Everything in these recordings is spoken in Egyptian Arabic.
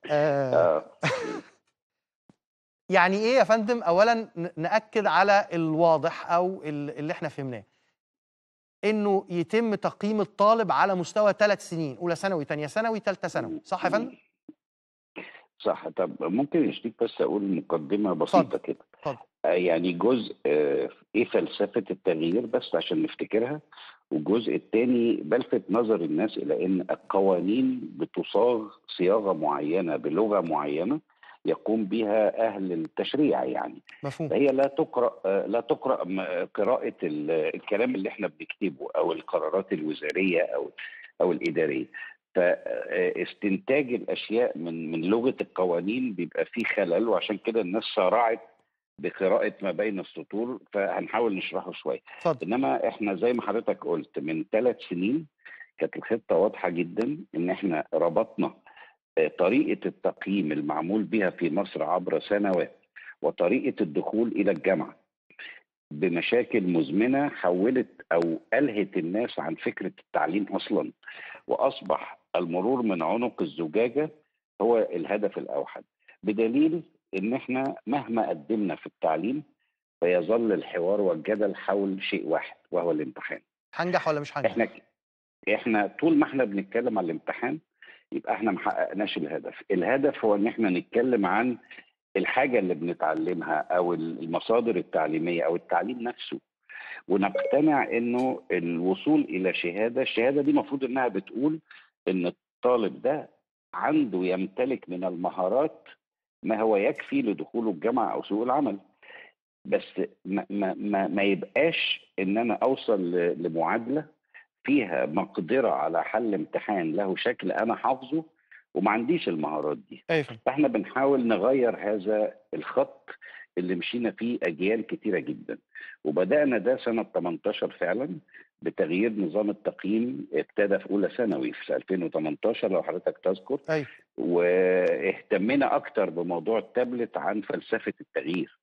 آآ آه. يعني إيه يا فندم أولًا ن نأكد على الواضح أو ال اللي إحنا فهمناه، إنه يتم تقييم الطالب على مستوى 3 سنين، أولى ثانوي، تانية ثانوي، تالتة ثانوي، صح يا فندم؟ صح، طب ممكن يا شريف بس أقول مقدمة بسيطة اتفضل، كده، اتفضل. آآ يعني جزء آآ إيه فلسفة التغيير بس عشان نفتكرها، والجزء التاني بالفت نظر الناس إلى إن القوانين بتصاغ صياغة معينة بلغة معينة يقوم بها أهل التشريع يعني، مفهوم. فهي لا تقرأ آآ لا تقرأ م قراءة ال الكلام اللي إحنا بنكتبه أو القرارات الوزارية أو أو الإدارية، ف آآ استنتاج الأشياء من من لغة القوانين بيبقى فيه خلل، وعشان كده الناس سارعت بقراءة ما بين السطور، فهنحاول نشرحه شوية. اتفضل. إنما إحنا زي ما حضرتك قُلت من 3 سنين كانت الخطة واضحة جدًا إن إحنا ربطنا آآ طريقة التقييم المعمول بها في مصر عبر سنوات، وطريقة الدخول إلى الجامعة بمشاكل مزمنة حوّلت أو ألهت الناس عن فكرة التعليم أصلًا، وأصبح المرور من عنق الزجاجة هو الهدف الأوحد، بدليل إن إحنا مهما قدمنا في التعليم فيظل الحوار والجدل حول شيء واحد وهو الامتحان. هانجح والّا مش هانجح؟ إحنا ك إحنا طول ما إحنا بنتكلم عن الامتحان يبقى إحنا ما حققناش الهدف، الهدف هو إن إحنا نتكلم عن الحاجة اللي بنتعلمها أو ال المصادر التعليمية أو التعليم نفسه، ونقتنع إنه الوصول إلى شهادة، الشهادة دي المفروض إنها بتقول إن الطالب ده عنده يمتلك من المهارات ما هو يكفي لدخوله الجامعة أو سوق العمل، بس ما ما ما ما يبقاش إن أنا أوصل ل لمعادلة فيها مقدرة على حل امتحان له شكل أنا حافظه وما عنديش المهارات دي، أيوه يا فندم. فإحنا بنحاول نغيّر هذا الخط اللي مشينا فيه أجيال كتيرة جدًا، وبدأنا ده سنة 18 فعلًا بتغيير نظام التقييم ابتدى في أولى ثانوي في 2018 لو حضرتك تذكر، أيوه. واهتمينا أكتر بموضوع التابلت عن فلسفة التغيير.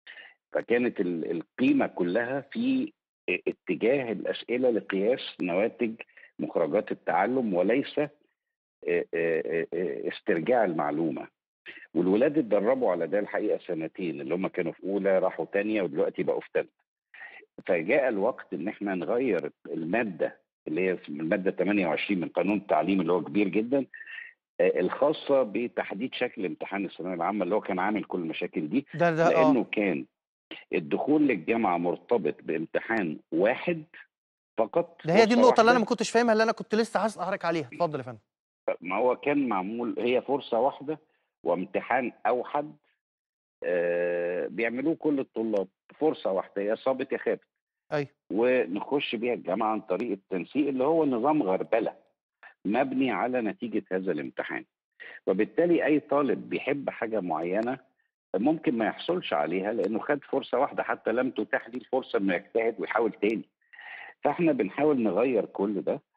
فكانت ال القيمة كلها في ا اتجاه الأسئلة لقياس نواتج مخرجات التعلم وليس آآ آآ آآ استرجاع المعلومة، والولاد اتدربوا على ده الحقيقة سنتين، اللي هم كانوا في أولى راحوا تانية ودلوقتي بقوا في تالتة. فجاء الوقت إن إحنا نغيّر المادة اللي هي المادة 28 من قانون التعليم اللي هو كبير جدًا، آآ الخاصة بتحديد شكل امتحان الثانوية العامة اللي هو كان عامل كل المشاكل دي، ده ده آه. لإنه كان الدخول للجامعة مرتبط بامتحان واحد فقط، ده هي دي فرصة النقطة اللي أنا واحدة ما كنتش فاهمها اللي أنا كنت لسه هاسأل حضرتك عليها، اتفضل يا فندم. ما هو كان معمول هي فرصة واحدة وامتحان أوحد آآ بيعملوه كل الطلاب، فرصة واحدة يا صابت يا خابت. أيوه. ونخش بيها الجامعة عن طريق التنسيق اللي هو نظام غربلة، مبني على نتيجة هذا الامتحان. وبالتالي أي طالب بيحب حاجة معينة ممكن ما يحصلش عليها لإنه خد فرصة واحدة حتى لم تتاح ليه الفرصة إنه يجتهد ويحاول تاني. فإحنا بنحاول نغيّر كل ده